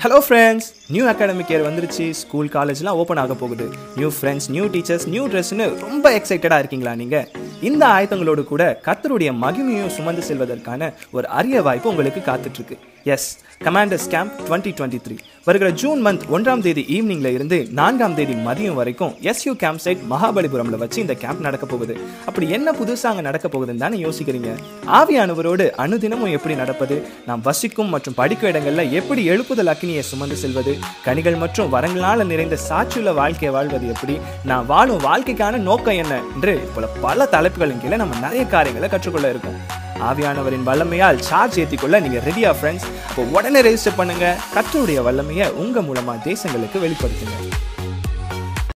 hello friends new academic year வந்துருச்சு school காலேஜ்லாம் open ஆக போகுது new friends new teachers new ட்ரெஸ்னு ரொம்ப எக்ஸைட்டடாக இருக்கீங்களா நீங்கள் இந்த ஆயத்தங்களோடு கூட கர்த்தருடைய மகிமையும் சுமந்து செல்வதற்கான ஒரு அரிய வாய்ப்பு உங்களுக்கு காத்துட்ருக்கு yes commanders camp twenty twenty three வருகிற ஜூன் மந்த் ஒன்றாம் தேதி ஈவினிங்ல இருந்து நான்காம் தேதி மதியம் வரைக்கும் எஸ்யூ கேம்ப் சைட் மகாபலிபுரம்ல வச்சு இந்த கேம்ப் நடக்க போகுது அப்படி என்ன புதுசா அங்க நடக்க போகுதுன்னு தானே யோசிக்கிறீங்க ஆவியானவரோடு அனுதினமும் எப்படி நடப்பது நாம் வசிக்கும் மற்றும் படிக்கும் இடங்கள்ல எப்படி எழுப்புதல் அக்கினியை சுமந்து செல்வது கனிகள் மற்றும் வரங்களால நிறைந்த சாட்சியுள்ள வாழ்க்கையை வாழ்வது எப்படி நான் வாழும் வாழ்க்கைக்கான நோக்கம் என்ன என்று போல பல தலைப்புகளின் கீழே நம்ம நிறைய காரியங்களை கற்றுக்கொள்ள இருக்கோம் ஆவியானவரின் வல்லமையால் சார்ஜ் ஏற்றிக்கொள்ள நீங்க ரெடியா ஃப்ரெண்ட்ஸ் அப்போ உடனே ரெஜிஸ்டர் பண்ணுங்க கர்த்தருடைய வல்லமையை உங்க மூலமா தேசங்களுக்கு வெளிப்படுத்துங்க